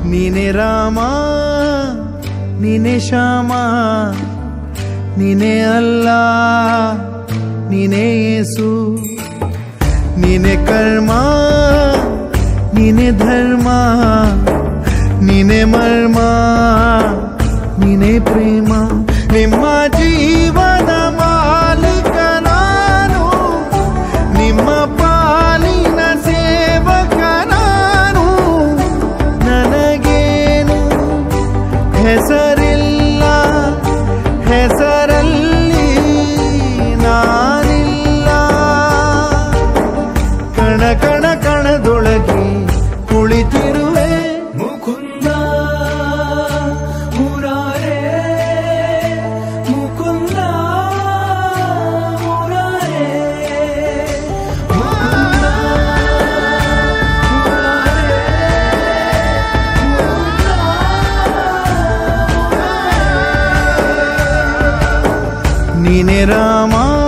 ನೀನೆ ರಾಮ ನೀನೆ ಶ್ಯಾಮ ನೀನೆ ಅಲ್ಲ ನೀನೆ ಯೇಸು ನೀನೆ ಕರ್ಮ ನೀನೆ ಧರ್ಮ ನೀನೆ ಮರ್ಮ ನೀನೆ ಪ್ರೇಮ ನಿಮ್ಮ ಜೀವನ ಮಾಲೀಕ ನಾನು ನಿಮ್ಮ ಪಾಲಿನ ಸೇವಕ ನಾನು ನನಗೇನು ಹೆಸರಿಲ್ಲ ಹೆಸರಲ್ಲಿ ನಾನಿಲ್ಲ ಕಣ ಕಣ ಕಣದೊಳಗೆ ಕುಳಿತಿರುವೆ ಮುಕುಂದ ಮುರಾರೇ ಮುಕುಂದ ಮುರಾರೇ ಮುಕುಂದ ನೀನೆ ರಾಮ